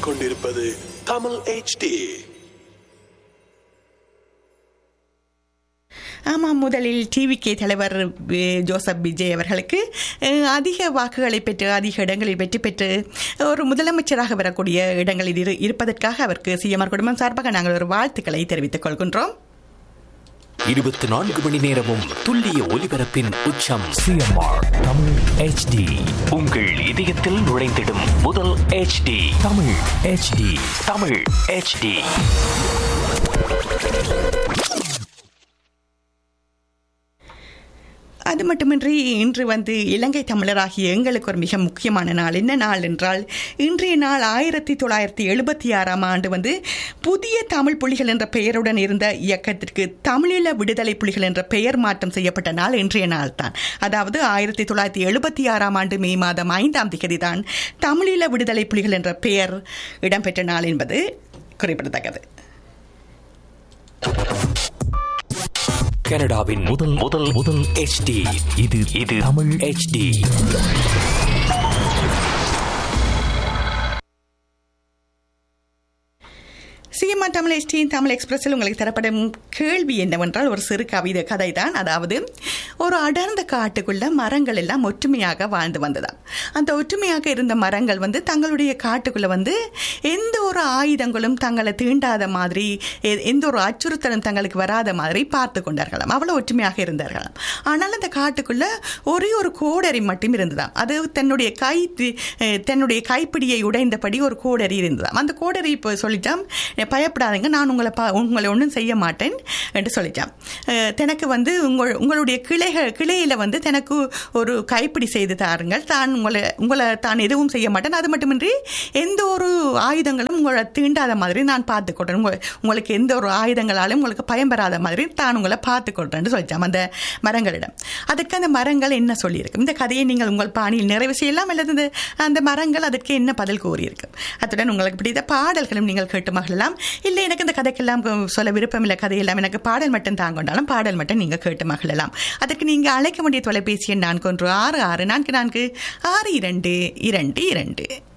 கேட்டுக்கொண்டிருப்பது தமிழ் HD ஆமாம் முதலில் டிவிகே தலைவர் அஹ், ஜோசப் விஜய் அவர்களுக்கு அஹ், அதிக வாக்குகளை பெற்று அதிக இடங்களில் வெற்றி பெற்று ஒரு முதலமைச்சராக வரக்கூடிய இடங்களில் இரு இருப்பதற்காக அவருக்கு சிஎம்ஆர் குடும்பம் சார்பாக நாங்கள் ஒரு வாழ்த்துக்களை தெரிவித்துக் கொள்கின்றோம் இருபத்தி நான்கு மணி நேரமும் துல்லிய ஒலிபரப்பின் உச்சம் சிஎம்ஆர் தமிழ் ஹெச்டி உங்கள் இதயத்தில் நுழைந்திடும் முதல் HD Tamil HD Tamil HD அது மட்டுமின்றி இன்று வந்து இலங்கை தமிழராகிய எங்களுக்கு ஒரு மிக முக்கியமான நாள் என்ன நாள் என்றால் இன்றைய நாள் ஆயிரத்தி தொள்ளாயிரத்தி எழுபத்தி ஆறாம் ஆண்டு வந்து புதிய தமிழ் புலிகள் என்ற பெயருடன் இருந்த இயக்கத்திற்கு தமிழீழ விடுதலை புலிகள் என்ற பெயர் மாற்றம் செய்யப்பட்ட நாள் இன்றைய நாள் தான் அதாவது ஆயிரத்தி தொள்ளாயிரத்தி எழுபத்தி ஆறாம் ஆண்டு மே மாதம் ஐந்தாம் திகதி தான் தமிழீழ விடுதலை புலிகள் என்ற பெயர் இடம்பெற்ற நாள் என்பது குறிப்பிடத்தக்கது கனடாவின் முதல் முதல் முதல் HD இது இது தமிழ் HD சிஎம்ஆ தமிழ் எஸ்டியின் தமிழ் எக்ஸ்பிரஸில் உங்களுக்கு தரப்படும் கேள்வி என்னவென்றால் ஒரு சிறு கவிதை கதை தான் அதாவது ஒரு அடர்ந்த காட்டுக்குள்ள மரங்கள் எல்லாம் ஒற்றுமையாக வாழ்ந்து வந்ததாம் அந்த ஒற்றுமையாக இருந்த மரங்கள் வந்து தங்களுடைய காட்டுக்குள்ள வந்து எந்த ஒரு ஆயுதங்களும் தங்களை தீண்டாத மாதிரி எ- எந்த ஒரு அச்சுறுத்தலும் தங்களுக்கு வராத மாதிரி பார்த்து கொண்டார்களாம் அவ்வளவு ஒற்றுமையாக இருந்தார்களாம் ஆனால் அந்த காட்டுக்குள்ள ஒரே ஒரு கோடரி மட்டும் இருந்ததாம் அது தன்னுடைய கை தி- அஹ் தன்னுடைய கைப்பிடியை உடைந்தபடி ஒரு கோடரி இருந்ததாம் அந்த கோடரி இப்போ சொல்லிட்டான் "அஹ் பயப்படாதீங்க நான் உங்களை பா உங்களை ஒன்றும் செய்ய மாட்டேன் என்று சொல்லிட்டான் அஹ் தனக்கு வந்து உங்கள் உங்களுடைய கிளைகள் கிளையில் வந்து தனக்கு ஒரு கைப்பிடி செய்து தாருங்கள் தான் உங்களை உங்களை தான் எதுவும் செய்ய மாட்டேன் அது மட்டுமின்றி எந்த ஒரு ஆயுதங்களும் உங்களை தீண்டாத மாதிரி நான் பார்த்துக்கொள்றேன் உங்க உங்களுக்கு எந்த ஒரு ஆயுதங்களாலும் உங்களுக்கு பயம் பெறாத மாதிரி தான் உங்களை பார்த்துக்கொள்றேன்னு சொல்லிச்சாம் அந்த மரங்களிடம் அதுக்கு அந்த மரங்கள் என்ன சொல்லியிருக்கு இந்த கதையை நீங்கள் உங்கள் பாணியில் நிறைவு செய்யலாம் அல்லது இந்த- அந்த மரங்கள் அதற்கு என்ன பதில் கூறியிருக்கு அத்துடன் உங்களுக்கு பிடித்த பாடல்களும் நீங்கள் கேட்டு மகிழலாம் இல்லை எனக்கு இந்த கதைக்கெல்லாம் சொல்ல விருப்பம் இல்லை கதையெல்லாம் எனக்கு பாடல் மட்டும் தாங்கொண்டாலும் பாடல் மட்டும் நீங்கள் கேட்டு மகிழலாம் அதற்கு நீங்கள் அழைக்க வேண்டிய தொலைபேசி எண் நான்கு ஒன்று ஆறு ஆறு நான்கு நான்கு ஆறு இரண்டு இரண்டு இரண்டு